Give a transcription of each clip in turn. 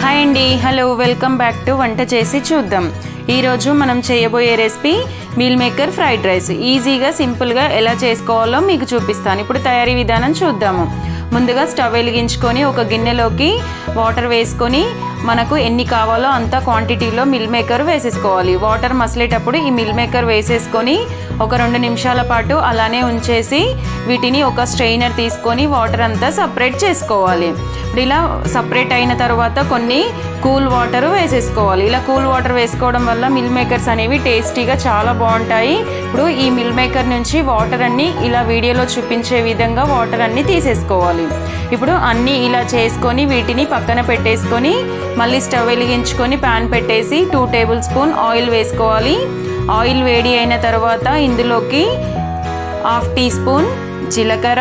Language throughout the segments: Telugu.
హాయ్ అండి హలో వెల్కమ్ బ్యాక్ టు వంట చేసి చూద్దాం ఈరోజు మనం చేయబోయే recipe meal maker fried rice ఈజీగా సింపుల్గా ఎలా చేసుకోవాలో మీకు చూపిస్తాను ఇప్పుడు తయారీ విధానం చూద్దాము ముందుగా స్టవ్ వెలిగించుకొని ఒక గిన్నెలోకి వాటర్ వేసుకొని మనకు ఎన్ని కావాలో అంత క్వాంటిటీలో మిల్ మేకర్ వేసేసుకోవాలి వాటర్ మసిలేటప్పుడు ఈ మిల్ మేకర్ వేసేసుకొని ఒక రెండు నిమిషాల పాటు అలానే ఉంచేసి వీటిని ఒక స్ట్రెయినర్ తీసుకొని వాటర్ అంతా సపరేట్ చేసుకోవాలి ఇప్పుడు ఇలా సపరేట్ అయిన తర్వాత కొన్ని కూల్ వాటర్ వేసేసుకోవాలి ఇలా కూల్ వాటర్ వేసుకోవడం వల్ల మిల్ మేకర్స్ అనేవి టేస్టీగా చాలా బాగుంటాయి ఇప్పుడు ఈ మిల్ మేకర్ నుంచి వాటర్ అన్ని ఇలా వీడియోలో చూపించే విధంగా వాటర్ అన్ని తీసేసుకోవాలి ఇప్పుడు అన్నీ ఇలా చేసుకొని వీటిని పక్కన పెట్టేసుకొని మళ్ళీ స్టవ్ వెలిగించుకొని ప్యాన్ పెట్టేసి టూ టేబుల్ స్పూన్ ఆయిల్ వేసుకోవాలి ఆయిల్ వేడి అయిన తర్వాత ఇందులోకి హాఫ్ టీ స్పూన్ జీలకర్ర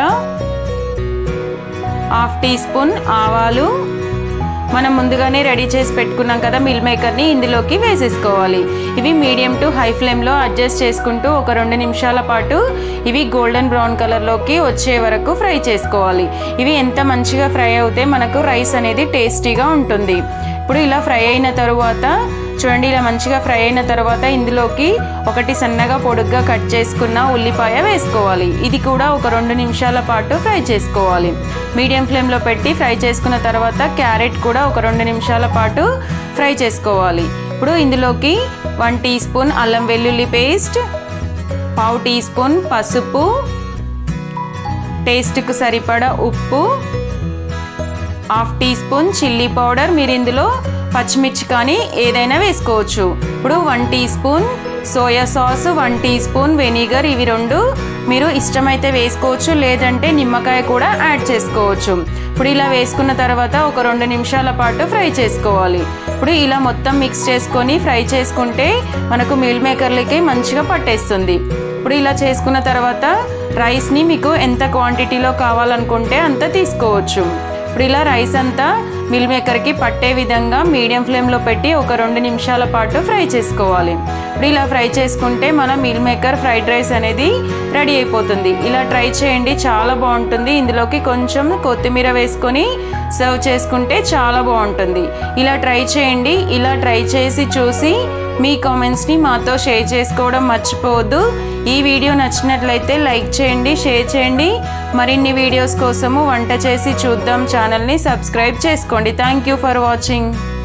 హాఫ్ టీ స్పూన్ ఆవాలు మనం ముందుగానే రెడీ చేసి పెట్టుకున్నాం కదా మిల్ మేకర్ని ఇందులోకి వేసేసుకోవాలి ఇవి మీడియం టు హై ఫ్లేమ్లో అడ్జస్ట్ చేసుకుంటూ ఒక రెండు నిమిషాల పాటు ఇవి గోల్డెన్ బ్రౌన్ కలర్లోకి వచ్చే వరకు ఫ్రై చేసుకోవాలి ఇవి ఎంత మంచిగా ఫ్రై అవుతే మనకు రైస్ అనేది టేస్టీగా ఉంటుంది ఇప్పుడు ఇలా ఫ్రై అయిన తరువాత చూడండి ఇలా మంచిగా ఫ్రై అయిన తర్వాత ఇందులోకి ఒకటి సన్నగా పొడుగ్గా కట్ చేసుకున్న ఉల్లిపాయ వేసుకోవాలి ఇది కూడా ఒక రెండు నిమిషాల పాటు ఫ్రై చేసుకోవాలి మీడియం ఫ్లేమ్లో పెట్టి ఫ్రై చేసుకున్న తర్వాత క్యారెట్ కూడా ఒక రెండు నిమిషాల పాటు ఫ్రై చేసుకోవాలి ఇప్పుడు ఇందులోకి వన్ టీ స్పూన్ అల్లం వెల్లుల్లి పేస్ట్ పావు టీ స్పూన్ పసుపు టేస్ట్కు సరిపడా ఉప్పు half tea spoon chilli powder మీరు ఇందులో పచ్చిమిర్చి కానీ ఏదైనా వేసుకోవచ్చు ఇప్పుడు one tea spoon soya sauce one tea spoon vinegar ఇవి రెండు మీరు ఇష్టమైతే వేసుకోవచ్చు లేదంటే నిమ్మకాయ కూడా యాడ్ చేసుకోవచ్చు ఇప్పుడు ఇలా వేసుకున్న తర్వాత ఒక రెండు నిమిషాల పాటు ఫ్రై చేసుకోవాలి ఇప్పుడు ఇలా మొత్తం మిక్స్ చేసుకొని ఫ్రై చేసుకుంటే మనకు మీల్ మేకర్లకి మంచిగా పట్టేస్తుంది ఇప్పుడు ఇలా చేసుకున్న తర్వాత రైస్ని మీకు ఎంత క్వాంటిటీలో కావాలనుకుంటే అంత తీసుకోవచ్చు ఇప్పుడు ఇలా రైస్ అంతా మిల్ మేకర్కి పట్టే విధంగా మీడియం ఫ్లేమ్లో పెట్టి ఒక రెండు నిమిషాల పాటు ఫ్రై చేసుకోవాలి ఇప్పుడు ఇలా ఫ్రై చేసుకుంటే మన మిల్ మేకర్ ఫ్రైడ్ రైస్ అనేది రెడీ అయిపోతుంది ఇలా ట్రై చేయండి చాలా బాగుంటుంది ఇందులోకి కొంచెం కొత్తిమీర వేసుకొని సర్వ్ చేసుకుంటే చాలా బాగుంటుంది ఇలా ట్రై చేయండి ఇలా ట్రై చేసి చూసి మీ కామెంట్స్ని మాతో షేర్ చేసుకోవడం మర్చిపోవద్దు ఈ వీడియో నచ్చినట్లయితే లైక్ చేయండి షేర్ చేయండి మరిన్ని వీడియోస్ కోసము వంట చేసి చూద్దాం ఛానల్ని సబ్స్క్రైబ్ చేసుకోండి థ్యాంక్ యూ ఫర్ వాచింగ్